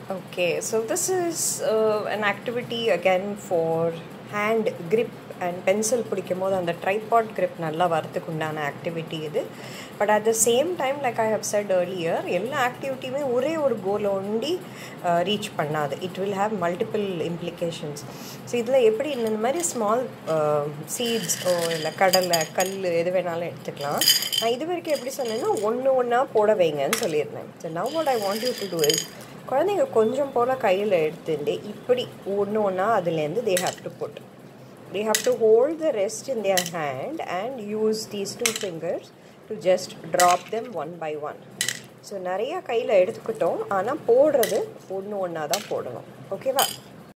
Okay, so this is uh, an activity again for hand grip and pencil பிடிக்கும் போது அந்த tripod grip நல்லா வரதுக்கு உண்டான ஆக்டிவிட்டி இது but at the same time like I have said earlier எல்லா ஆக்டிவிட்டியுமே ஒரே ஒரு கோலை ஒண்டி ரீச் பண்ணாது it will have multiple implications so இதில் எப்படி இந்த மாதிரி ஸ்மால் சீட்ஸ் இல்லை கடலை கல் எது வேணாலும் எடுத்துக்கலாம் நான் இது வரைக்கும் எப்படி சொன்னேன்னா ஒன்று ஒன்றா போட வைங்கன்னு சொல்லியிருந்தேன் so now what I want you to do is குழந்தைங்க கொஞ்சம் போல் கையில் எடுத்துட்டு இப்படி ஒன்று ஒன்றா அதுலேருந்து they have to put they have to hold the rest in their hand and use these two fingers to just drop them one by one so நிறையா கையில் எடுத்துக்கிட்டோம் ஆனால் போடுறது ஒன்று ஒன்றா தான் போடணும் ஓகேவா